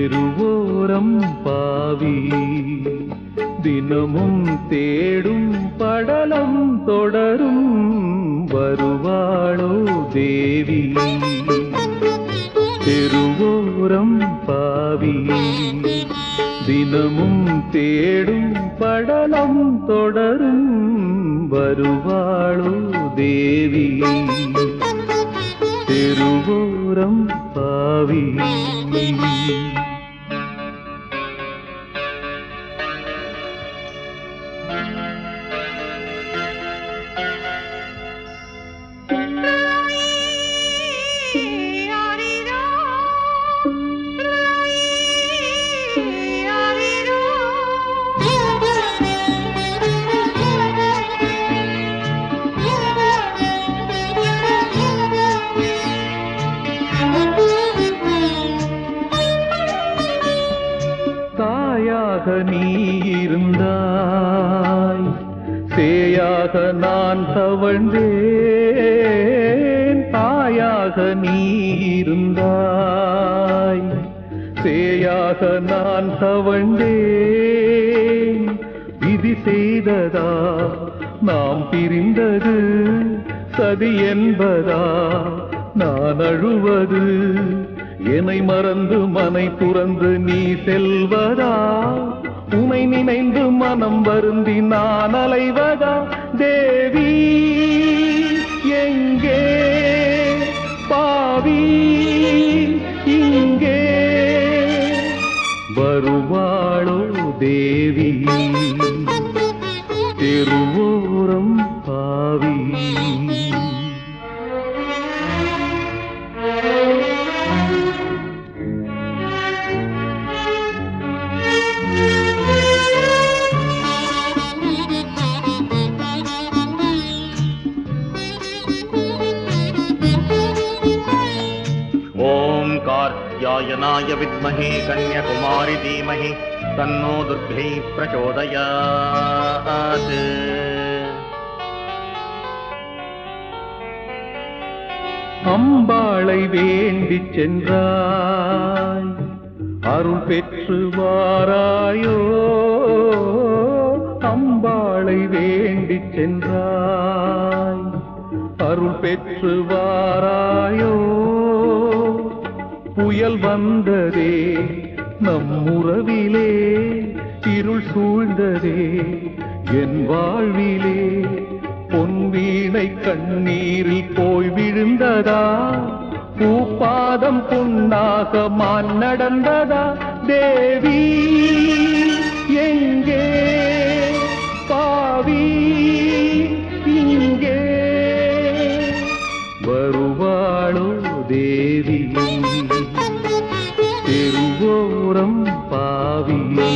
தெருவோரம் பாவி தினமும் தேடும் படலம் தொடரும் வருவாளோ தேவி தெருவோரம் பாவி தினமும் தேடும் படலம் தொடரும் வருவாளோ தேவி தெருவோரம் பாவி தாயாக நீ இருந்தாய் சேயாக நான் தவழ்ந்தேன் தாயாக நீ இருந்தாய் சேயாக நான் தவழ்ந்தேன் விதி செய்ததா நாம் பிரிந்தது சதி என்பதா நான் அழுவது என்னை மறந்து மனை துறந்து நீ செல்வதா உனை நினைந்து மனம் வருந்தி நான் அலைவதா தேவி எங்கே பாவி இங்கே வருவாளோ தேவி தெருவோரம் பாவி ॐ कार्त्यायनाय विद्महे कन्याकुमारि धीमहि तन्नो दुर्गै प्रचोदयात् அம்பாளை வேண்டிச் சென்றாய் அருள் பெற்று வாராயோ அம்பாளை வேண்டிச் சென்றாய் அருள் பெற்று வாராயோ புயல் வந்ததே நம் உறவிலே இருள் சூழ்ந்ததே என் வாழ்விலே பொன் வீணை கண்ணீரில் போய் விழுந்ததா பூப்பாதம் பொன்னாக மான் நடந்ததா தேவி எங்கே பாவி இங்கே வருவாளோ தேவி தெருவோரம் பாவி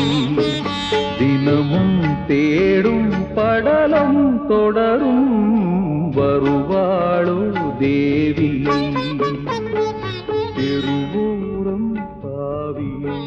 தினமும் தேடும் படலம் தொடரும் வருவாளோ தேவி தெருவோரம் பாவி